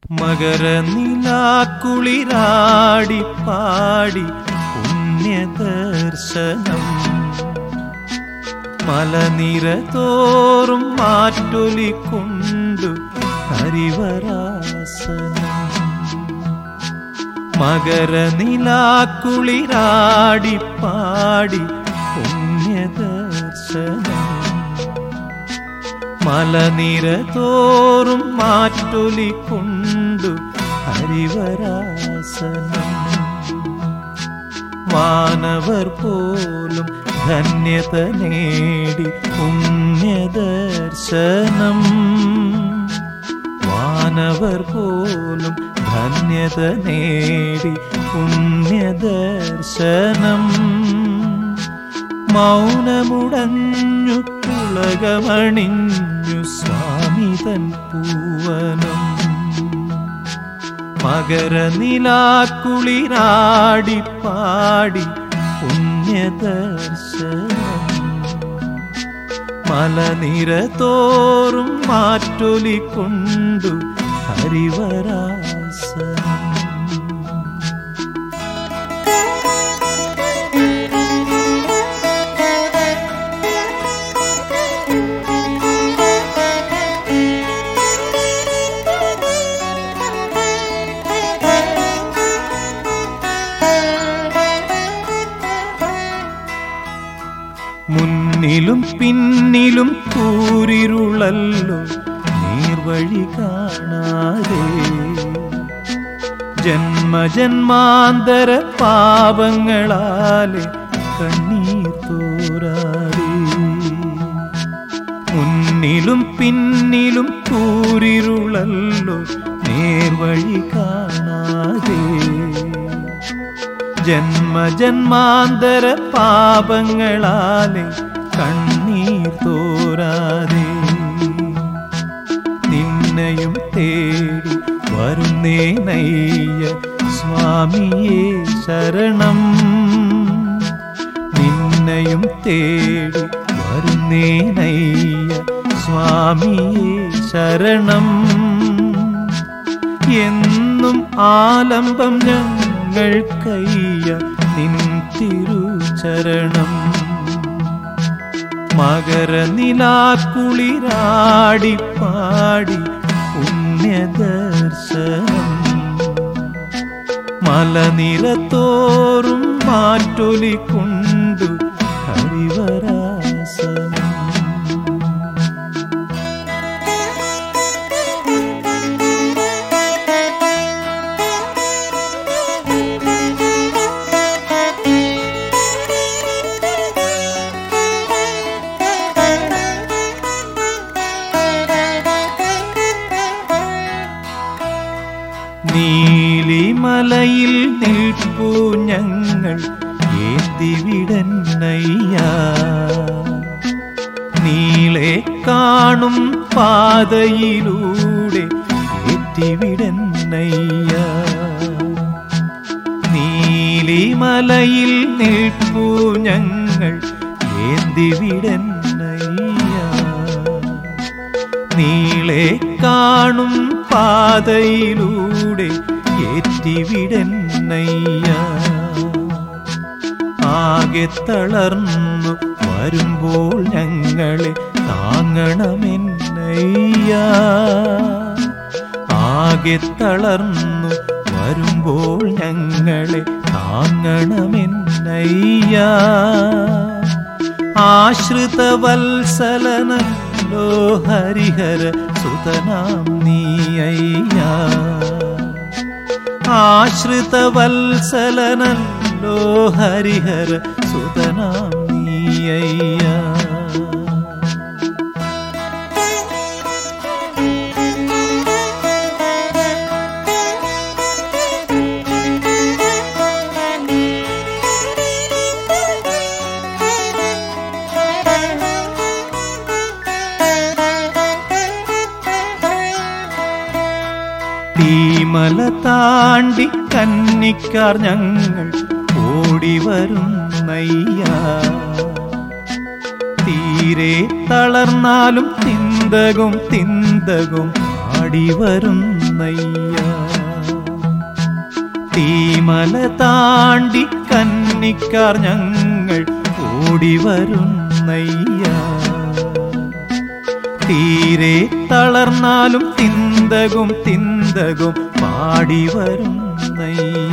മകരനിലാക്കുളിരാടി പാടി പുണ്യദർശനം മലനിര തോറും മാറ്റൊലിക്കൊണ്ടു ഹരിവരാസനം മകരനിലാക്കുളിരാടി പാടി പുണ്യദർശനം മലനിര തോറും മാറ്റൊലിക്കൊണ്ടു ഹരിവരാസനം വാനവർ പോലും ധന്യത നേടി പുണ്യദർശനം വാനവർ പോലും ധന്യത നേടി പുണ്യദർശനം മൗനമുടഞ്ഞു പുളകമണിഞ്ഞു സ്വാമിതൻ പൂവനം മകരനിലാക്കുളിരാടി പാടി പുണ്യദർശനം മലനിര തോറും മാറ്റൊലിക്കൊണ്ടു ഹരിവരാസനം മുന്നിലും പിന്നിലും കൂരിരുളല്ലോ നീർവഴി കാണാതെ ജന്മജന്മാന്തര പാപങ്ങളാലെ കണ്ണീർ തോരാതെ മുന്നിലും പിന്നിലും കൂരിരുളല്ലോ നേർവഴി കാണാതെ ജന്മജന്മാന്തര പാപങ്ങളാലെ കണ്ണീർ തോരാതെ നിന്നയും തേടി വരുന്നേ നയ്യ സ്വാമിയേ ശരണം നിന്നയും തേടി വരുന്നേ നയ്യ സ്വാമിയേ ശരണം എന്നും ആലംബം ഞങ്ങൾക്കയ്യ നിൻ തിരുചരണം മകരനിലാക്കുളിരാടി പാടി പുണ്യദർശനം മലനിരത്തോറും മാറ്റൊലിക്കൊണ്ടു ഹരിവരാസനം നീലിമലയിൽ നിൽപ്പു ഞങ്ങൾ ഏത്തിവിടന്നയ്യ നീളെ കാണും പാതയിലൂടെ ഏറ്റിവിടന്നയ്യ നീലിമലയിൽ നിൽപ്പു ഞങ്ങൾ ഏന്തിവിടന്നയ്യ നീളെ കാണും പാതയിലൂടെ ഏറ്റിവിടന്നയ്യ ആകെ തളർന്നു വരുമ്പോൾ ഞങ്ങളെ താങ്ങണമെന്നയ്യ ആകെ തളർന്നു വരുമ്പോൾ ഞങ്ങളെ താങ്ങണമെന്നയ്യ ആശ്രിത വത്സലനല്ലോ ഹരിഹര സുതനാം നീയ്യ ആശ്രിത വത്സലനല്ലോ ഹരിഹര സുതനാം നീയ്യ തീമല താണ്ടി കന്നിക്കാർ ഞങ്ങൾ ഓടി വരുന്നയ്യ തീരെ തളർന്നാലും തിന്തകും തിന്തകും ആടി വരുന്നയ്യ തീമല താണ്ടി കന്നിക്കാർ ഞങ്ങൾ ഓടി വരുന്നയ്യ തീരെ തളർന്നാലും തിന്തകും തിന്തകും പാടി വരുന്നയ്യ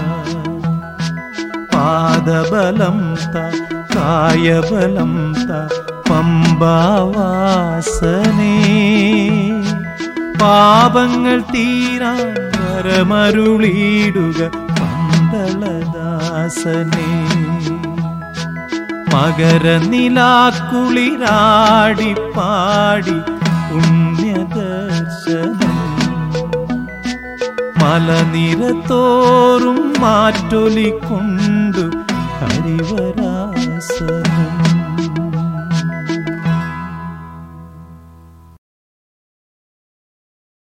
പാദബലം ത കായബലം ത പമ്പാവാസനേ പാപങ്ങൾ തീരാൻ വരമരുളിയിടുക പന്തളദാസനേ മകരനിലാക്കുളിരാടി പാടി പുണ്യദർശനം മലനിരത്തോറും മാറ്റൊലിക്കൊണ്ടു ഹരിവരാസനം